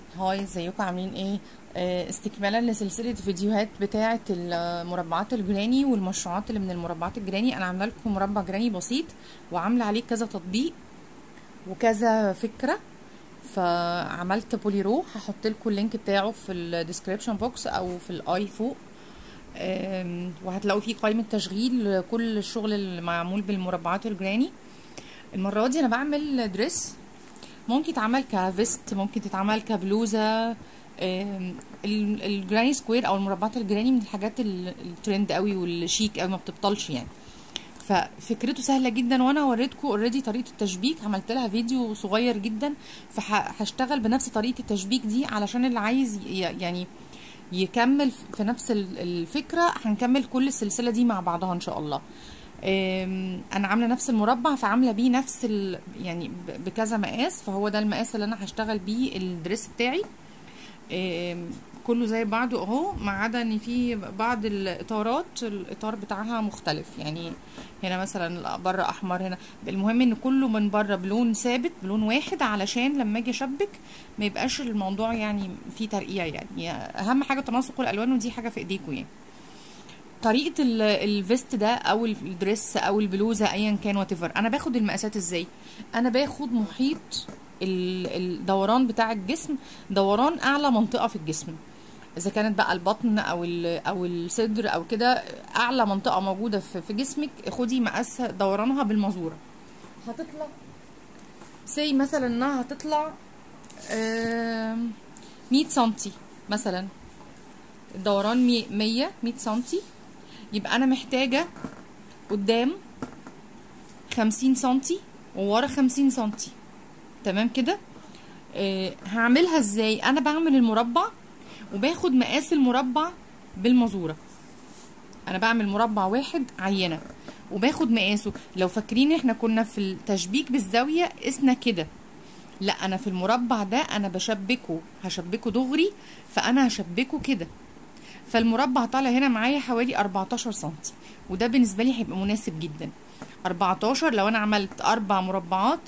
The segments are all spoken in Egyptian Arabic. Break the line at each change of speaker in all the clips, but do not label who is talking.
هاي ازيكم عاملين ايه آه، استكمالا لسلسله فيديوهات بتاعه المربعات الجراني والمشروعات اللي من المربعات الجراني انا عامله لكم مربع جراني بسيط وعامله عليه كذا تطبيق وكذا فكره فعملت بوليرو هحط لكم اللينك بتاعه في الديسكريبشن بوكس او في الاي فوق آم، وهتلاقوا فيه قائمه تشغيل كل الشغل اللي معمول بالمربعات الجراني المره دي انا بعمل دريس ممكن تتعمل كفيست ممكن تتعمل كبلوزه آم، ال- الجراني سكوير او المربعات الجراني من الحاجات ال- الترند قوي والشيك قوي ما بتبطلش يعني ففكرته سهله جدا وانا وريتكم اوريدي طريقه التشبيك عملت لها فيديو صغير جدا فهشتغل بنفس طريقه التشبيك دي علشان اللي عايز ي- يعني يكمل في نفس ال- الفكره هنكمل كل السلسله دي مع بعضها ان شاء الله أم، انا عامله نفس المربع فعامله بيه نفس ال... يعني ب- بكذا مقاس فهو ده المقاس اللي انا هشتغل بيه الدريس بتاعي أم، كله زي بعضه اهو ما عدا ان في بعض الاطارات الاطار بتاعها مختلف يعني هنا مثلا بره احمر هنا المهم ان كله من بره بلون ثابت بلون واحد علشان لما اجي اشبك ما يبقاش الموضوع يعني فيه ترقيع يعني اهم حاجه تناسق الالوان ودي حاجه في ايديكم يعني طريقه ال- الفيست ده او الدريس او البلوزه ايا كان وات انا باخد المقاسات ازاي انا باخد محيط ال- الدوران بتاع الجسم دوران اعلى منطقه في الجسم اذا كانت بقى البطن او ال- او الصدر او كده اعلى منطقه موجوده في في جسمك خدي مقاس دورانها بالمزوره هتطلع سي مثلا انها هتطلع آم، 100 سنتي مثلا الدوران مي- 100 100 سنتي يبقى انا محتاجه قدام 50 سنتي وورا 50 سنتي تمام كده آه هعملها ازاي انا بعمل المربع وباخد مقاس المربع بالمزوره انا بعمل مربع واحد عينه وباخد مقاسه لو فاكرين احنا كنا في التشبيك بالزاويه قسنا كده لا انا في المربع ده انا بشبكه هشبكه دغري فانا هشبكه كده فالمربع طالع هنا معايا حوالي 14 سنتي وده بالنسبه لي هيبقى مناسب جدا 14 لو انا عملت اربع مربعات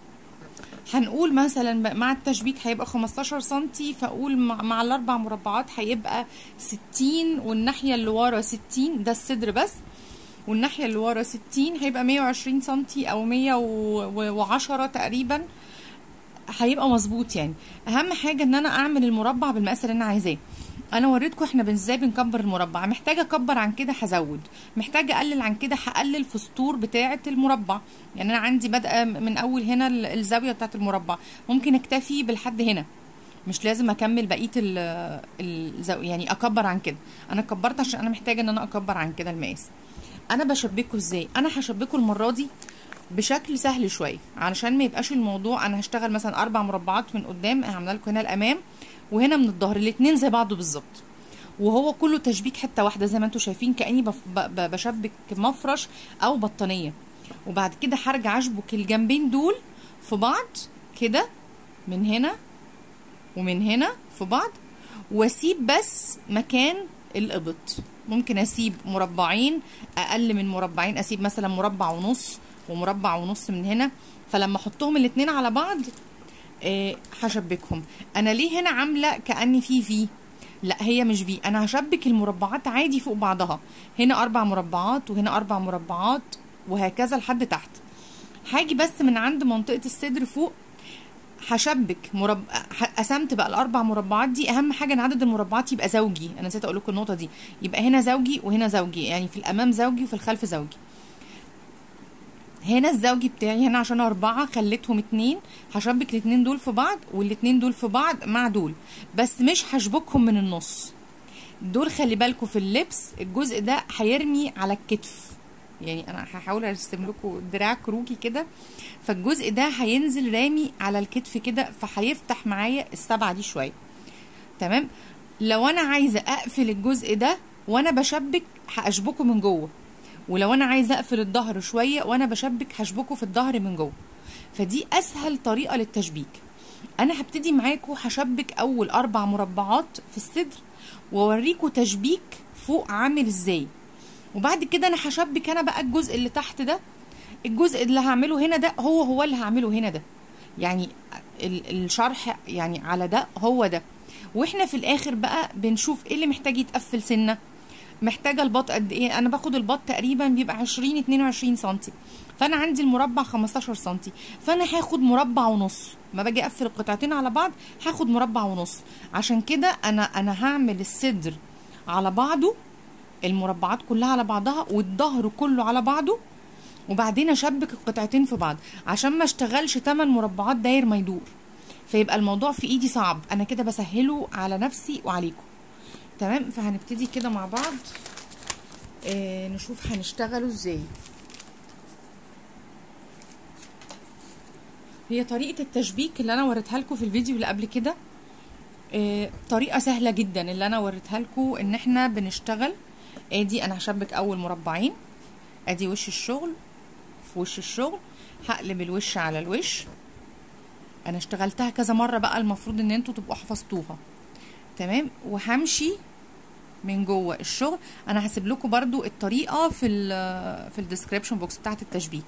هنقول مثلا بقى مع التشبيك هيبقى 15 سنتي فاقول مع, مع الاربع مربعات هيبقى 60 والناحيه اللي ورا 60 ده الصدر بس والناحيه اللي ورا 60 هيبقى 120 سنتي او 110 تقريبا هيبقى مظبوط يعني اهم حاجه ان انا اعمل المربع بالمقاس اللي انا عايزاه انا وريتكم احنا ازاي بنكبر المربع محتاجه اكبر عن كده هزود محتاجه اقلل عن كده هقلل في سطور بتاعه المربع يعني انا عندي بادئه من اول هنا ال- الزاويه بتاعه المربع ممكن اكتفي بالحد هنا مش لازم اكمل بقيه ال الزاو- يعني اكبر عن كده انا كبرت عشان انا محتاجه ان انا اكبر عن كده المقاس انا بشبكه ازاي انا هشبكه المره دي بشكل سهل شويه علشان ما يبقاش الموضوع انا هشتغل مثلا اربع مربعات من قدام عامله لكم هنا الامام وهنا من الظهر الاتنين زي بعض بالظبط وهو كله تشبيك حته واحده زي ما انتم شايفين كاني بف- ب- ب- بشبك مفرش او بطانيه وبعد كده هرجع اشبك الجنبين دول في بعض كده من هنا ومن هنا في بعض واسيب بس مكان الابط ممكن اسيب مربعين اقل من مربعين اسيب مثلا مربع ونص ومربع ونص من هنا فلما احطهم الاتنين على بعض آه، هشبكهم انا ليه هنا عامله كاني في في لا هي مش في انا هشبك المربعات عادي فوق بعضها هنا اربع مربعات وهنا اربع مربعات وهكذا لحد تحت هاجي بس من عند منطقه الصدر فوق هشبك مرب... ه- قسمت بقى الاربع مربعات دي اهم حاجه ان عدد المربعات يبقى زوجي انا نسيت اقول لكم النقطه دي يبقى هنا زوجي وهنا زوجي يعني في الامام زوجي وفي الخلف زوجي هنا الزوجي بتاعي هنا عشان أربعة خليتهم اتنين هشبك الاتنين دول في بعض والاتنين دول في بعض مع دول بس مش هشبكهم من النص دول خلي بالكم في اللبس الجزء ده هيرمي على الكتف يعني انا هحاول ارسم لكم دراع كروكي كده فالجزء ده هينزل رامي على الكتف كده فهيفتح معايا السبعه دي شويه تمام لو انا عايزه اقفل الجزء ده وانا بشبك هاشبكه من جوه ولو انا عايزه اقفل الظهر شويه وانا بشبك هشبكه في الظهر من جوه فدي اسهل طريقه للتشبيك انا هبتدي معاكم هشبك اول اربع مربعات في الصدر واوريكم تشبيك فوق عامل ازاي وبعد كده انا هشبك انا بقى الجزء اللي تحت ده الجزء اللي هعمله هنا ده هو هو اللي هعمله هنا ده يعني ال- الشرح يعني على ده هو ده واحنا في الاخر بقى بنشوف ايه اللي محتاج يتقفل سنه محتاجه البط قد ايه انا باخد البط تقريبا بيبقى 20 22 سنتي فانا عندي المربع 15 سنتي فانا هاخد مربع ونص ما باجي اقفل القطعتين على بعض هاخد مربع ونص عشان كده انا انا هعمل الصدر على بعضه المربعات كلها على بعضها والظهر كله على بعضه وبعدين اشبك القطعتين في بعض عشان ما اشتغلش 8 مربعات داير ما يدور فيبقى الموضوع في ايدي صعب انا كده بسهله على نفسي وعليكم تمام فهنبتدي كده مع بعض آه نشوف هنشتغلوا ازاي هي طريقة التشبيك اللي انا وريتها لكم في الفيديو اللي قبل كده آه طريقة سهلة جدا اللي انا وريتها لكم ان احنا بنشتغل ادي انا هشبك اول مربعين ادي وش الشغل في وش الشغل هقلب الوش على الوش انا اشتغلتها كذا مرة بقى المفروض ان انتوا تبقوا حفظتوها تمام وهمشي من جوه الشغل انا هسيب لكم برضو الطريقه في ال في الديسكريبشن بوكس بتاعه التشبيك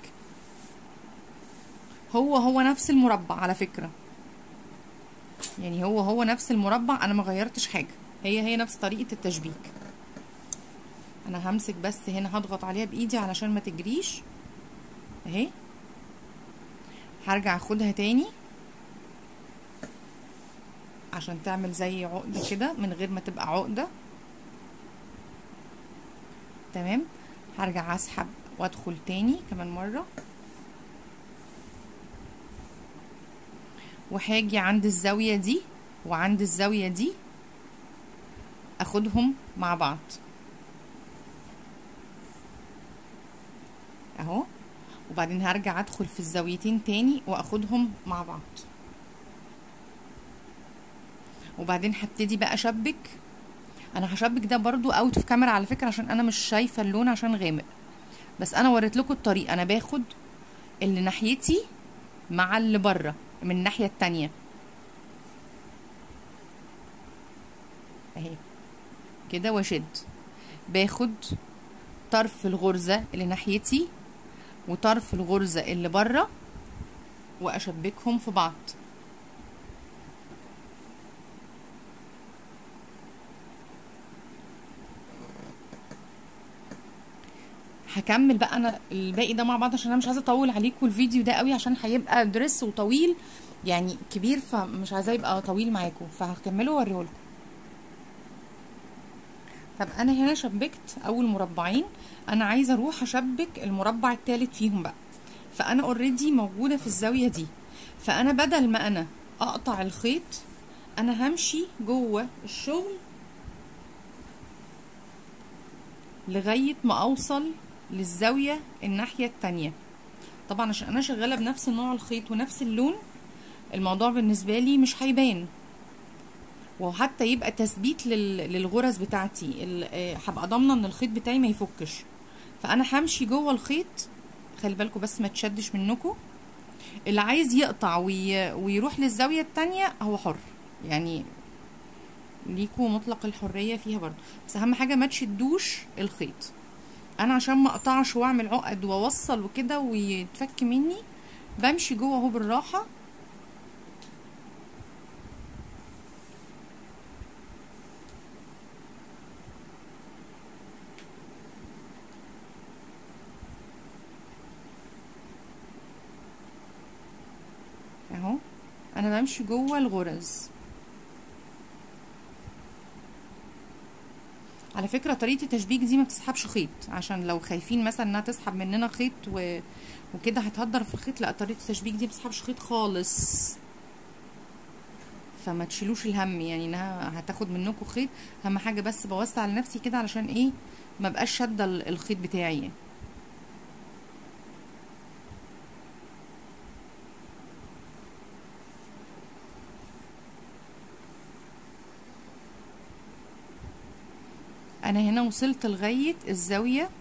هو هو نفس المربع على فكره يعني هو هو نفس المربع انا ما غيرتش حاجه هي هي نفس طريقه التشبيك انا همسك بس هنا هضغط عليها بايدي علشان ما تجريش اهي هرجع اخدها تاني عشان تعمل زي عقدة كده من غير ما تبقى عقدة تمام هرجع اسحب وادخل تاني كمان مرة وهاجي عند الزاوية دي وعند الزاوية دي اخدهم مع بعض اهو وبعدين هرجع ادخل في الزاويتين تاني واخدهم مع بعض وبعدين هبتدي بقى اشبك انا هشبك ده برضو اوت اوف كاميرا على فكره عشان انا مش شايفه اللون عشان غامق بس انا وريت لكم الطريقه انا باخد اللي ناحيتي مع اللي بره من الناحيه التانية اهي كده واشد باخد طرف الغرزه اللي ناحيتي وطرف الغرزه اللي بره واشبكهم في بعض هكمل بقى انا الباقي ده مع بعض عشان انا مش عايزه اطول عليكم الفيديو ده قوي عشان هيبقى درس وطويل يعني كبير فمش عايزاه يبقى طويل معاكم فهكمله واوريه لكم طب انا هنا شبكت اول مربعين انا عايزه اروح اشبك المربع الثالث فيهم بقى فانا اوريدي موجوده في الزاويه دي فانا بدل ما انا اقطع الخيط انا همشي جوه الشغل لغايه ما اوصل للزاويه الناحيه التانية طبعا عشان انا شغاله بنفس نوع الخيط ونفس اللون الموضوع بالنسبه لي مش هيبان وحتى يبقى تثبيت للغرز بتاعتي هبقى ضامنه ان الخيط بتاعي ما يفكش فانا همشي جوه الخيط خلي بالكم بس ما تشدش منكم اللي عايز يقطع وي... ويروح للزاويه التانية هو حر يعني ليكوا مطلق الحريه فيها برضو بس اهم حاجه ما تشدوش الخيط انا عشان ما اقطعش واعمل عقد واوصل وكده ويتفك مني بمشي جوه اهو بالراحه اهو انا بمشي جوه الغرز على فكره طريقه التشبيك دي ما بتسحبش خيط عشان لو خايفين مثلا انها تسحب مننا خيط و... وكده هتهدر في الخيط لا طريقه التشبيك دي ما بتسحبش خيط خالص فما تشيلوش الهم يعني انها هتاخد منكم خيط اهم حاجه بس بوسع لنفسي كده علشان ايه ما بقاش شاده الخيط بتاعي يعني. انا هنا وصلت لغايه الزاويه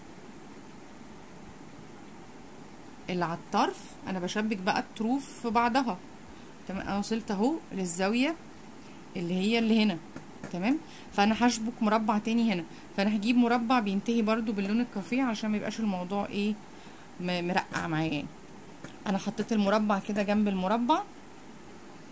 اللي على الطرف انا بشبك بقى الطروف في بعضها تمام انا وصلت اهو للزاويه اللي هي اللي هنا تمام فانا هشبك مربع تاني هنا فانا هجيب مربع بينتهي برضو باللون الكافيه عشان ما يبقاش الموضوع ايه مرقع معايا يعني انا حطيت المربع كده جنب المربع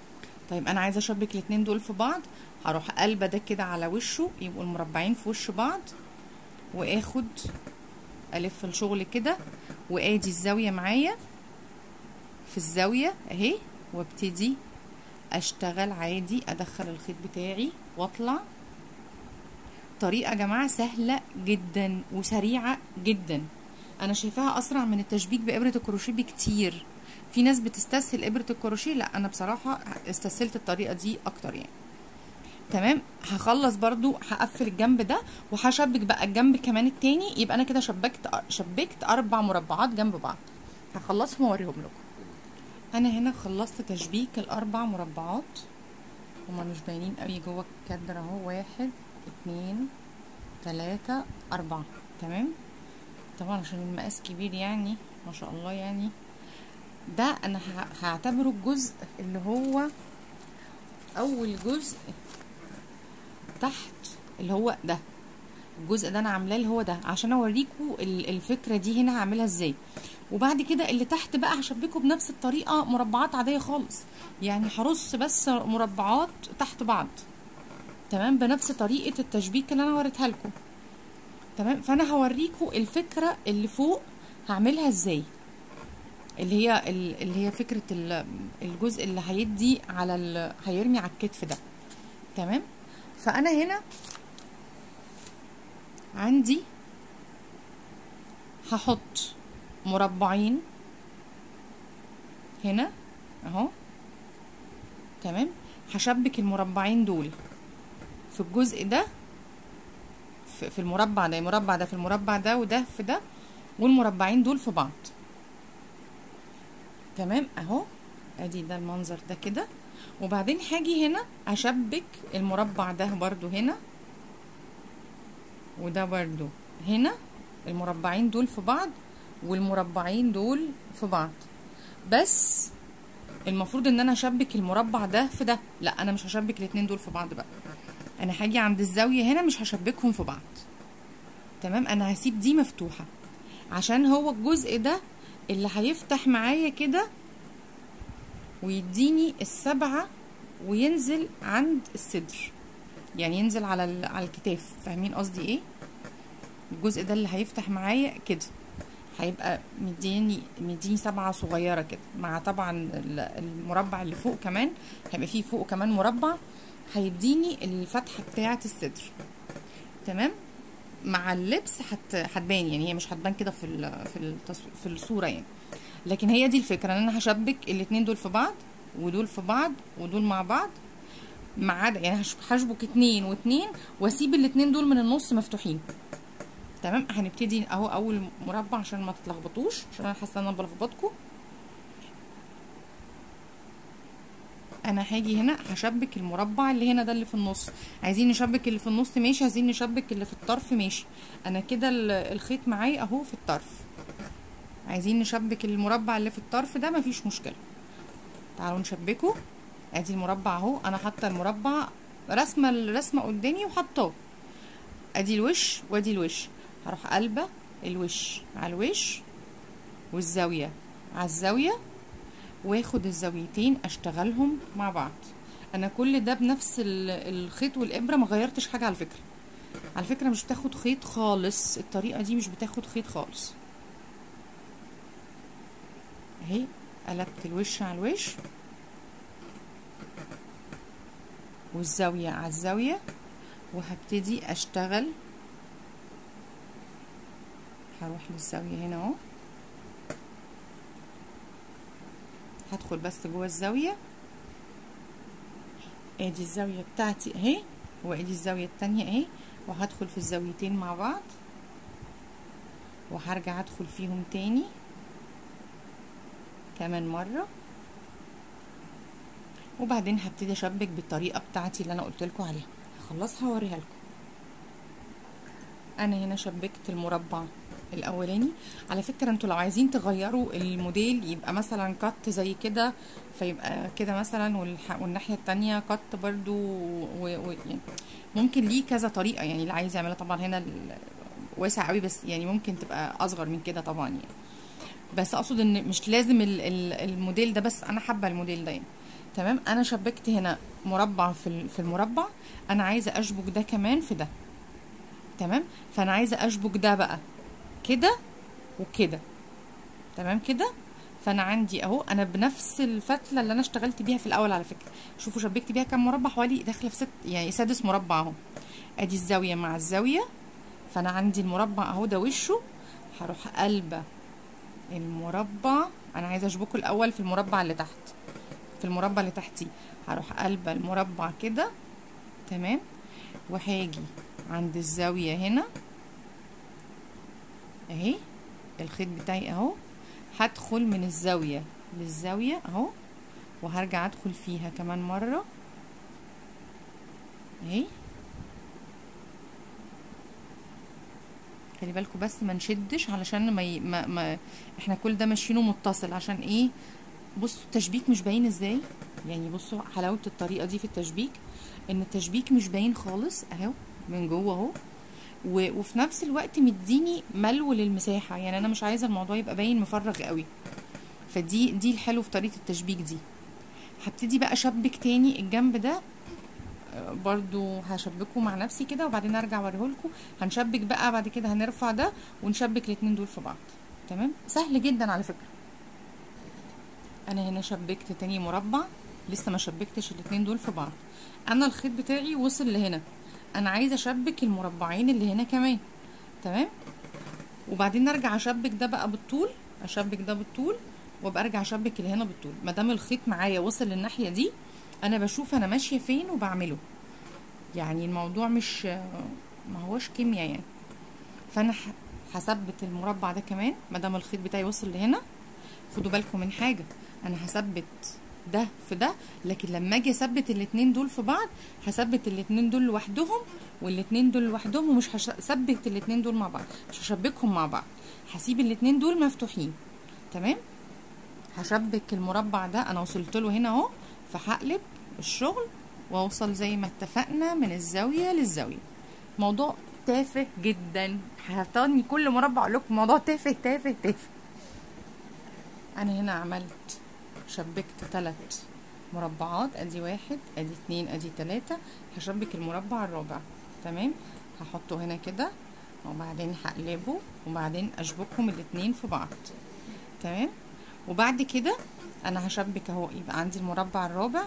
طيب انا عايزه اشبك الاتنين دول في بعض هروح قلبه ده كده على وشه يبقوا المربعين في وش بعض واخد الف الشغل كده وادي الزاويه معايا في الزاويه اهي وابتدي اشتغل عادي ادخل الخيط بتاعي واطلع طريقه يا جماعه سهله جدا وسريعه جدا انا شايفاها اسرع من التشبيك بابره الكروشيه بكتير في ناس بتستسهل ابره الكروشيه لا انا بصراحه استسهلت الطريقه دي اكتر يعني تمام هخلص برضو هقفل الجنب ده وهشبك بقى الجنب كمان التاني يبقى انا كده شبكت شبكت اربع مربعات جنب بعض هخلصهم واوريهم لكم انا هنا خلصت تشبيك الاربع مربعات هما مش باينين قوي جوه الكادر اهو واحد اتنين تلاتة اربعة تمام طبعا عشان المقاس كبير يعني ما شاء الله يعني ده انا هعتبره الجزء اللي هو اول جزء تحت اللي هو ده الجزء ده انا عاملاه اللي هو ده عشان اوريكم الفكره دي هنا هعملها ازاي وبعد كده اللي تحت بقى هشبكه بنفس الطريقه مربعات عاديه خالص يعني هرص بس مربعات تحت بعض تمام بنفس طريقه التشبيك اللي انا وريتها لكم تمام فانا هوريكم الفكره اللي فوق هعملها ازاي اللي هي اللي هي فكره الجزء اللي هيدي على هيرمي على الكتف ده تمام فانا هنا عندي هحط مربعين هنا اهو تمام هشبك المربعين دول في الجزء ده في المربع ده المربع ده في المربع ده وده في ده والمربعين دول في بعض تمام اهو ادي ده المنظر ده كده وبعدين هاجي هنا اشبك المربع ده برضو هنا وده برضو هنا المربعين دول في بعض والمربعين دول في بعض بس المفروض ان انا اشبك المربع ده في ده لا انا مش هشبك الاتنين دول في بعض بقى انا هاجي عند الزاويه هنا مش هشبكهم في بعض تمام انا هسيب دي مفتوحه عشان هو الجزء ده اللي هيفتح معايا كده ويديني السبعه وينزل عند الصدر يعني ينزل على على الكتاف فاهمين قصدي ايه الجزء ده اللي هيفتح معايا كده هيبقى مديني مديني سبعة صغيرة كده مع طبعا المربع اللي فوق كمان هيبقى فيه فوق كمان مربع هيديني الفتحة بتاعة الصدر تمام مع اللبس هت هتبان يعني هي مش هتبان كده في ال في التص... في الصورة يعني لكن هي دي الفكرة ان انا هشبك الاتنين دول في بعض ودول في بعض ودول مع بعض ما عدا يعني هشبك اتنين واتنين واسيب الاتنين دول من النص مفتوحين تمام هنبتدي اهو اول مربع عشان ما تتلخبطوش عشان انا حاسه ان انا بلخبطكم انا هاجي هنا هشبك المربع اللي هنا ده اللي في النص عايزين نشبك اللي في النص ماشي عايزين نشبك اللي في الطرف ماشي انا كده الخيط معايا اهو في الطرف عايزين نشبك المربع اللي في الطرف ده مفيش مشكله تعالوا نشبكه ادي المربع اهو انا حاطه المربع رسمه الرسمه قدامي وحطاه ادي الوش وادي الوش هروح قلبه الوش على الوش والزاويه على الزاويه واخد الزاويتين اشتغلهم مع بعض انا كل ده بنفس الخيط والابره ما غيرتش حاجه على فكره على فكره مش بتاخد خيط خالص الطريقه دي مش بتاخد خيط خالص اهي قلبت الوش على الوش والزاويه على الزاويه وهبتدي اشتغل هروح للزاويه هنا اهو هدخل بس جوه الزاويه ادي الزاويه بتاعتي اهي وادي الزاويه التانية اهي وهدخل في الزاويتين مع بعض وهرجع ادخل فيهم تاني كمان مره وبعدين هبتدي اشبك بالطريقه بتاعتي اللي انا قلت لكم عليها هخلصها واوريها لكم انا هنا شبكت المربع الاولاني على فكره انتوا لو عايزين تغيروا الموديل يبقى مثلا كت زي كده فيبقى كده مثلا والناحيه التانية كت برضو و... و... يعني ممكن ليه كذا طريقه يعني اللي عايز يعملها طبعا هنا واسع قوي بس يعني ممكن تبقى اصغر من كده طبعا يعني بس اقصد ان مش لازم الموديل ده بس انا حابه الموديل ده يعني تمام انا شبكت هنا مربع في ال- في المربع انا عايزه اشبك ده كمان في ده تمام فانا عايزه اشبك ده بقى كده وكده تمام كده فانا عندي اهو انا بنفس الفتله اللي انا اشتغلت بيها في الاول على فكره شوفوا شبكت بيها كام مربع حوالي داخله في ست يعني سادس مربع اهو ادي الزاويه مع الزاويه فانا عندي المربع اهو ده وشه هروح قلبه المربع انا عايزه اشبكه الاول في المربع اللي تحت في المربع اللي تحتيه هروح قلبه المربع كده تمام وهاجي عند الزاويه هنا اهي الخيط بتاعي اهو هدخل من الزاويه للزاويه اهو وهرجع ادخل فيها كمان مره اهي خلي بالكم بس ما نشدش علشان ما, ي... ما, ما احنا كل ده ماشيينه متصل عشان ايه بصوا التشبيك مش باين ازاي يعني بصوا حلاوه الطريقه دي في التشبيك ان التشبيك مش باين خالص اهو من جوه اهو و... وفي نفس الوقت مديني ملو للمساحه يعني انا مش عايزه الموضوع يبقى باين مفرغ قوي فدي دي الحلو في طريقه التشبيك دي هبتدي بقى اشبك تاني الجنب ده برضو هشبكه مع نفسي كده وبعدين ارجع اوريهولكم هنشبك بقى بعد كده هنرفع ده ونشبك الاتنين دول في بعض تمام سهل جدا على فكره انا هنا شبكت تاني مربع لسه ما شبكتش الاتنين دول في بعض انا الخيط بتاعي وصل لهنا انا عايزه اشبك المربعين اللي هنا كمان تمام وبعدين ارجع اشبك ده بقى بالطول اشبك ده بالطول وابقى ارجع اشبك اللي هنا بالطول ما دام الخيط معايا وصل للناحيه دي انا بشوف انا ماشيه فين وبعمله يعني الموضوع مش ما هوش كيمياء يعني فانا هثبت المربع ده كمان ما دام الخيط بتاعي وصل لهنا خدوا بالكم من حاجه انا هثبت ده في ده لكن لما اجي اثبت الاتنين دول في بعض هثبت الاتنين دول لوحدهم والاتنين دول لوحدهم ومش هثبت الاتنين دول مع بعض مش هشبكهم مع بعض هسيب الاتنين دول مفتوحين تمام هشبك المربع ده انا وصلت له هنا اهو فهقلب الشغل واوصل زي ما اتفقنا من الزاويه للزاويه موضوع تافه جدا هتاني كل مربع اقول لكم موضوع تافه تافه تافه انا هنا عملت شبكت ثلاث مربعات ادي واحد ادي اتنين ادي تلاتة هشبك المربع الرابع تمام هحطه هنا كده وبعدين هقلبه وبعدين اشبكهم الاتنين في بعض تمام وبعد كده انا هشبك اهو يبقى عندي المربع الرابع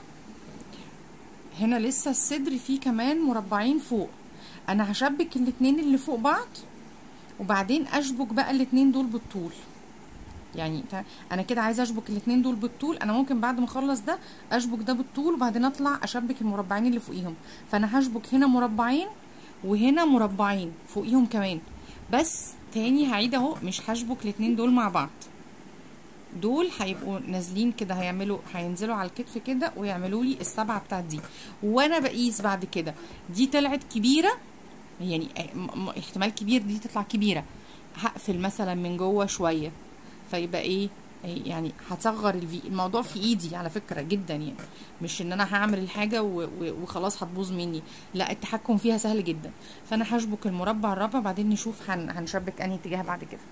هنا لسه الصدر فيه كمان مربعين فوق انا هشبك الاتنين اللي فوق بعض وبعدين اشبك بقى الاتنين دول بالطول يعني انا كده عايزه اشبك الاتنين دول بالطول انا ممكن بعد ما اخلص ده اشبك ده بالطول وبعدين اطلع اشبك المربعين اللي فوقيهم فانا هشبك هنا مربعين وهنا مربعين فوقيهم كمان بس تاني هعيد اهو مش هشبك الاتنين دول مع بعض دول هيبقوا نازلين كده هيعملوا هينزلوا على الكتف كده ويعملوا لي السبعه بتاعت دي وانا بقيس بعد كده دي طلعت كبيره يعني احتمال كبير دي تطلع كبيره هقفل مثلا من جوه شويه فيبقى ايه يعني هتصغر الفي الموضوع في ايدي على فكره جدا يعني مش ان انا هعمل الحاجه وخلاص هتبوظ مني لا التحكم فيها سهل جدا فانا هشبك المربع الرابع بعدين نشوف هن... هنشبك انهي اتجاه بعد كده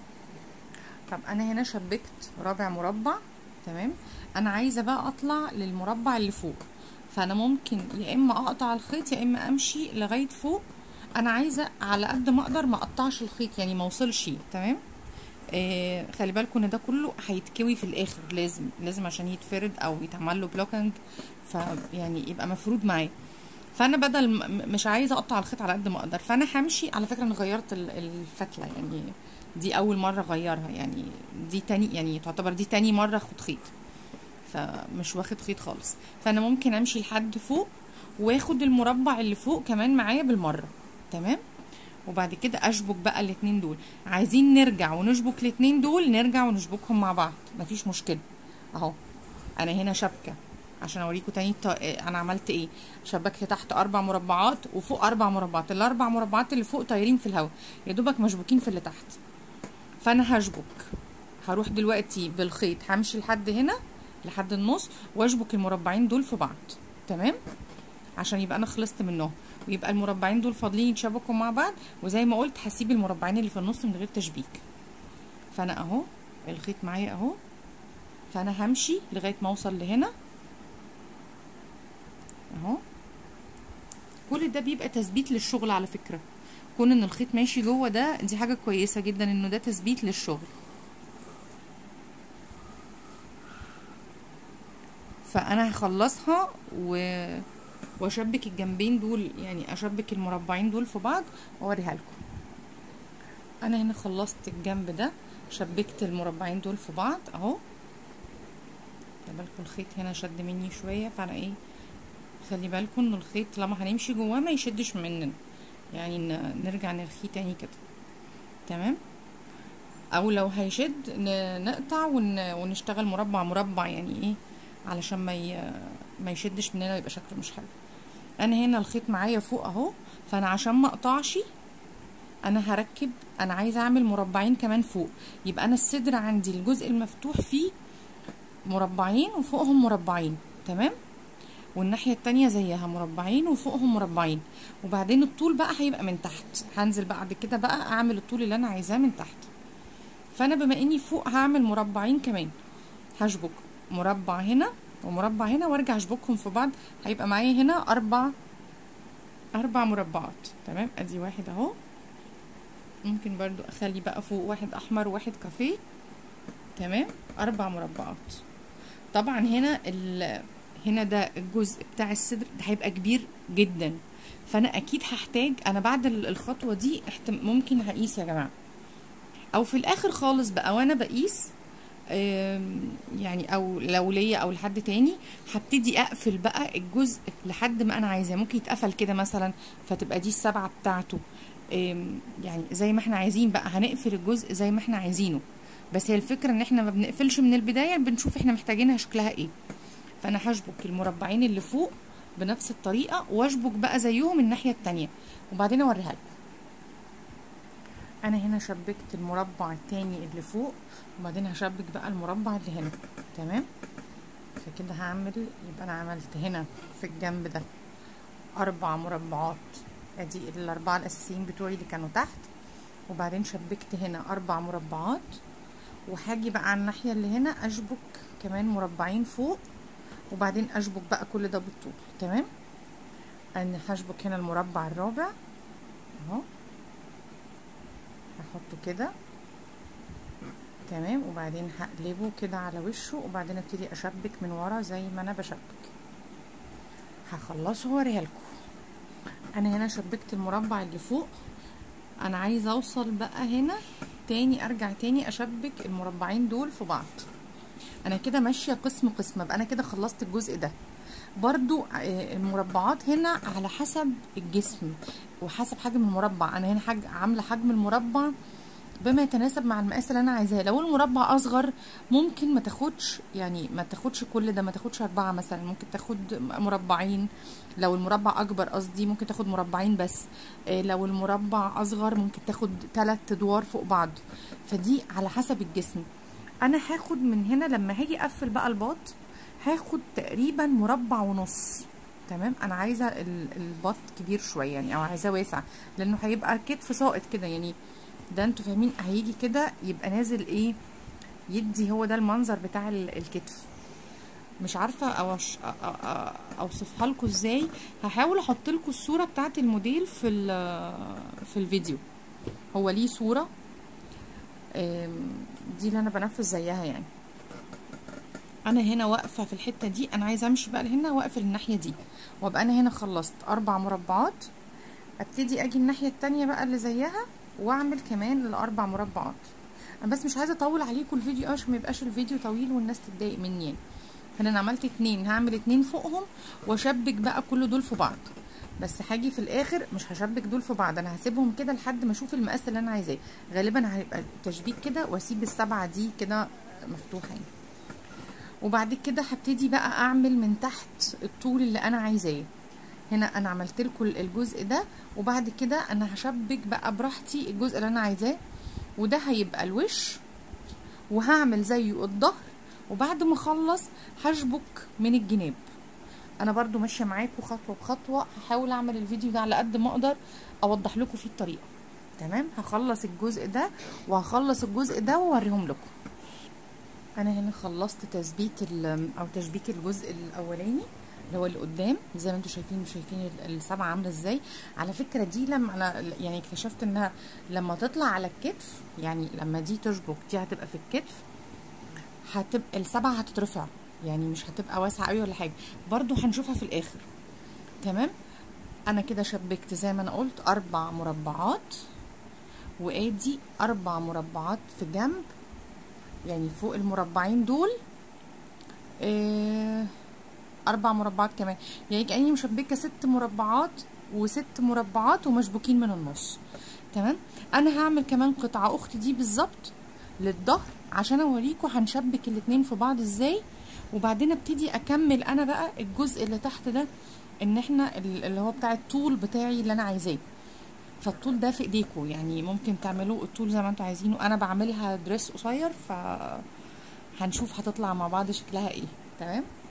طب انا هنا شبكت رابع مربع تمام انا عايزه بقى اطلع للمربع اللي فوق فانا ممكن يا اما اقطع الخيط يا اما امشي لغايه فوق انا عايزه على قد ما اقدر ما اقطعش الخيط يعني ما اوصلش تمام آه خلي بالكم ان ده كله هيتكوي في الاخر لازم لازم عشان يتفرد او يتعمل له بلوكنج فيعني يبقى مفرود معاه فانا بدل مش عايزه اقطع الخيط على قد ما اقدر فانا همشي على فكره انا غيرت الفتله يعني دي اول مره اغيرها يعني دي تاني يعني تعتبر دي تاني مره اخد خيط فمش واخد خيط خالص فانا ممكن امشي لحد فوق واخد المربع اللي فوق كمان معايا بالمره تمام وبعد كده اشبك بقى الاتنين دول عايزين نرجع ونشبك الاتنين دول نرجع ونشبكهم مع بعض مفيش مشكله اهو انا هنا شبكه عشان اوريكم تاني انا عملت ايه شبكت تحت اربع مربعات وفوق اربع مربعات الاربع مربعات اللي فوق طايرين في الهواء يا دوبك مشبوكين في اللي تحت فانا هشبك هروح دلوقتي بالخيط همشي لحد هنا لحد النص واشبك المربعين دول في بعض تمام عشان يبقى انا خلصت منهم ويبقى المربعين دول فاضلين يتشبكوا مع بعض وزي ما قلت هسيب المربعين اللي في النص من غير تشبيك فانا اهو الخيط معايا اهو فانا همشي لغايه ما اوصل لهنا كل ده بيبقى تثبيت للشغل على فكره كون ان الخيط ماشي جوه ده دي حاجه كويسه جدا انه ده تثبيت للشغل فانا هخلصها و واشبك الجنبين دول يعني اشبك المربعين دول في بعض واوريها لكم انا هنا خلصت الجنب ده شبكت المربعين دول في بعض اهو خلي بالكم الخيط هنا شد مني شويه فانا ايه خلي بالكم ان الخيط لما هنمشي جواه ما يشدش مننا يعني نرجع نرخيه تاني كده تمام او لو هيشد نقطع ون... ونشتغل مربع مربع يعني ايه علشان ما ي... ما يشدش مننا يبقى شكله مش حلو انا هنا الخيط معايا فوق اهو فانا عشان ما اقطعش انا هركب انا عايزه اعمل مربعين كمان فوق يبقى انا الصدر عندي الجزء المفتوح فيه مربعين وفوقهم مربعين تمام والناحية التانية زيها مربعين وفوقهم مربعين وبعدين الطول بقى هيبقى من تحت هنزل بعد كده بقى اعمل الطول اللي انا عايزاه من تحت فانا بما اني فوق هعمل مربعين كمان هشبك مربع هنا ومربع هنا وارجع اشبكهم في بعض هيبقى معايا هنا اربع اربع مربعات تمام ادي واحد اهو ممكن برضو اخلي بقى فوق واحد احمر وواحد كافيه تمام اربع مربعات طبعا هنا ال هنا ده الجزء بتاع الصدر ده هيبقى كبير جدا فانا اكيد هحتاج انا بعد الخطوه دي ممكن هقيس يا جماعه او في الاخر خالص بقى وانا بقيس يعني او لو ليا او لحد تاني هبتدي اقفل بقى الجزء لحد ما انا عايزاه ممكن يتقفل كده مثلا فتبقى دي السبعه بتاعته يعني زي ما احنا عايزين بقى هنقفل الجزء زي ما احنا عايزينه بس هي الفكره ان احنا ما بنقفلش من البدايه بنشوف احنا محتاجينها شكلها ايه فانا هشبك المربعين اللي فوق بنفس الطريقه واشبك بقى زيهم الناحيه التانية وبعدين اوريها لكم انا هنا شبكت المربع التاني اللي فوق وبعدين هشبك بقى المربع اللي هنا تمام فكده هعمل يبقى انا عملت هنا في الجنب ده اربع مربعات ادي الاربعه الاساسيين بتوعي اللي كانوا تحت وبعدين شبكت هنا اربع مربعات وهاجي بقى على الناحيه اللي هنا اشبك كمان مربعين فوق وبعدين اشبك بقى كل ده بالطول تمام انا هشبك هنا المربع الرابع اهو هحطه كده تمام وبعدين هقلبه كده على وشه وبعدين ابتدي اشبك من ورا زي ما انا بشبك هخلصه واوريها لكم انا هنا شبكت المربع اللي فوق انا عايزه اوصل بقى هنا تاني ارجع تاني اشبك المربعين دول في بعض انا كده ماشيه قسم قسم ابقى انا كده خلصت الجزء ده برضو المربعات هنا على حسب الجسم وحسب حجم المربع انا هنا حاج عامله حجم المربع بما يتناسب مع المقاس اللي انا عايزاه لو المربع اصغر ممكن ما تاخدش يعني ما تاخدش كل ده ما تاخدش اربعه مثلا ممكن تاخد مربعين لو المربع اكبر قصدي ممكن تاخد مربعين بس لو المربع اصغر ممكن تاخد ثلاث ادوار فوق بعض فدي على حسب الجسم انا هاخد من هنا لما هاجي اقفل بقى الباط هاخد تقريبا مربع ونص تمام انا عايزه الباط كبير شويه يعني او عايزاه واسع لانه هيبقى كتف ساقط كده يعني ده انتوا فاهمين هيجي كده يبقى نازل ايه يدي هو ده المنظر بتاع الكتف مش عارفه أوش... اوصفها لكم ازاي هحاول احط لكم الصوره بتاعه الموديل في في الفيديو هو ليه صوره دي اللي انا بنفذ زيها يعني انا هنا واقفه في الحته دي انا عايزه امشي بقى لهنا واقفل الناحيه دي وابقى انا هنا خلصت اربع مربعات ابتدي اجي الناحيه التانية بقى اللي زيها واعمل كمان الاربع مربعات انا بس مش عايزه اطول عليكم الفيديو عشان ما يبقاش الفيديو طويل والناس تتضايق مني يعني فانا عملت اتنين هعمل اتنين فوقهم واشبك بقى كل دول في بعض بس هاجي في الاخر مش هشبك دول في بعض انا هسيبهم كده لحد ما اشوف المقاس اللي انا عايزاه غالبا هيبقى تشبيك كده واسيب السبعه دي كده مفتوحه يعني وبعد كده هبتدي بقى اعمل من تحت الطول اللي انا عايزاه هنا انا عملت لكم الجزء ده وبعد كده انا هشبك بقى براحتي الجزء اللي انا عايزاه وده هيبقى الوش وهعمل زيه الظهر وبعد ما اخلص هشبك من الجناب انا برضو ماشيه معاكم خطوه بخطوه هحاول اعمل الفيديو ده على قد ما اقدر اوضح لكم فيه الطريقه تمام هخلص الجزء ده وهخلص الجزء ده واوريهم لكم انا هنا خلصت تثبيت او تشبيك الجزء الاولاني اللي هو اللي قدام زي ما انتم شايفين شايفين ال- السبعه عامله ازاي على فكره دي لما انا يعني اكتشفت انها لما تطلع على الكتف يعني لما دي تشبك دي هتبقى في الكتف هتبقى السبعه هتترفع يعني مش هتبقى واسعه قوي ولا حاجه برضو هنشوفها في الاخر تمام انا كده شبكت زي ما انا قلت اربع مربعات وادي اربع مربعات في جنب يعني فوق المربعين دول آه، اربع مربعات كمان يعني كاني مشبكه ست مربعات وست مربعات ومشبوكين من النص تمام انا هعمل كمان قطعه اخت دي بالظبط للظهر عشان اوريكم هنشبك الاتنين في بعض ازاي وبعدين ابتدي اكمل انا بقى الجزء اللي تحت ده ان احنا ال- اللي هو بتاع الطول بتاعي اللي انا عايزاه فالطول ده في ايديكم يعني ممكن تعملوا الطول زي ما انتوا عايزينه انا بعملها دريس قصير ف هنشوف هتطلع مع بعض شكلها ايه تمام